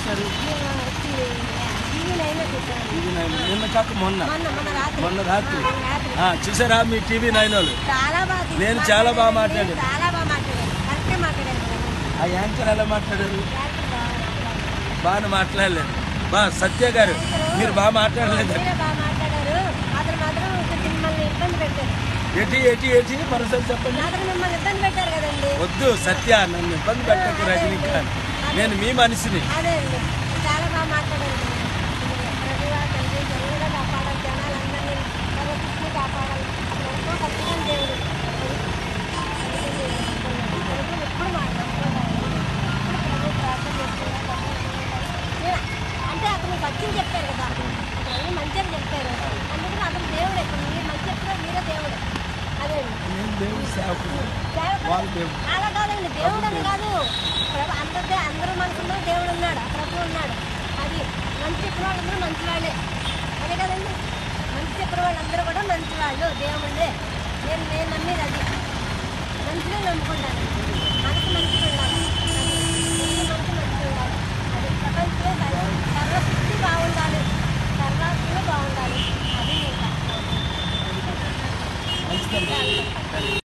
చూశారు TV nine చూసాను TV nine నిన్న కాక మొన్న మొన్న మొన్న రాత్రి మొన్న రాత్రి రాత్రి ఆ, చూసారా మీ టీవీ నైన్ వాళ్ళు చాలా బాగా తీసి నేను చాలా బాగా మాట్లాడారు. మాట్లాడాను. చాలా బాగా మాట్లాడారు కరెక్టే మాట్లాడారు కదా. ఆ యాంకర్ ఎలా మాట్లాడారు క్యారెక్టర్ బాగా మాట్లాడారు. బాగా మాట్లాడలేదు బా సత్య గారు మీరు బాగా మాట్లాడలేదు మీరే బాగా మాట్లాడారు అతను మాత్రం కొంచెం మిమ్మల్ని ఇబ్బంది పెట్టారు ఎటి ఎటి ఎటి మరోసారి చెప్పండి అతను మిమ్మల్ని ఇబ్బంది పెట్టారు కదండి వద్దు సత్య నన్ను ఇబ్బంది పెట్టకు రజనీకాంత్ నేను మీ మనిషిని అదే అండి చాలా బాగా మాట్లాడారు రవివా తండ్రి జరుగుగా కాపాడాలి జనాలందరినీ భగవద్గీతని కాపాడాలి అతను ఎంతో కష్టమైన దేవుడు ఎప్పుడు మాట్లాడుకోవాలి ఎప్పుడు ప్రభు ప్రార్థన చేసుకుంటా అంటే అతను సత్యం చెప్పారు కదా అతను మంచిగా చెప్పారు అందుకని అతను దేవుడే ఇప్పుడు మీరు మంచి చెప్తారు మీరే దేవుడు అదే అండి నేను దేవుడి సేవకుడు సేవకుడు వాళ్ళ దేవుడు అలా కాదండి దేవుడు అని కాదు ప్రభు అందరిదే అందరూ మనసులో దేవుడు ఉన్నాడు ప్రభు ఉన్నాడు అది మంచి చెప్పిన వాళ్ళందరూ మంచి వాళ్ళే అదే కదండి మంచి చెప్పిన వాళ్ళందరూ కూడా మంచి వాళ్ళు దేవుళ్ళే నేను నేను నమ్మేది అది మంచిగా నమ్ముకుంటాను